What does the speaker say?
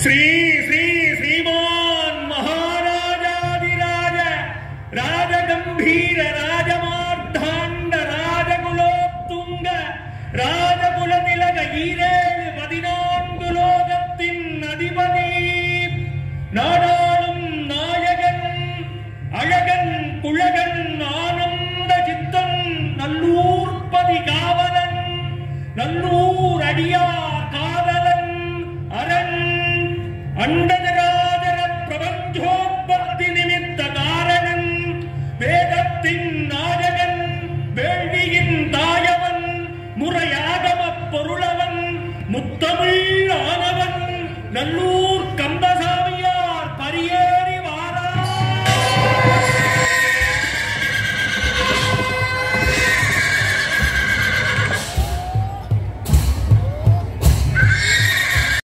ஸ்ரீ ஸ்ரீ ஸ்ரீமான் மகாராஜாதிராஜ ராஜகம்பீர ராஜமார்த்தாண்ட ராஜகுலோத்துங்க ராஜகுல திலக ஈரேழு பதினான்கு லோகத்தின் அதிபதி நாடாளும் நாயகன் அழகன் குழகன் ஆனந்த சித்தன் நல்லூர்பதி காவலன் நல்லூர் அடியார் காதலன் அரண் அண்டத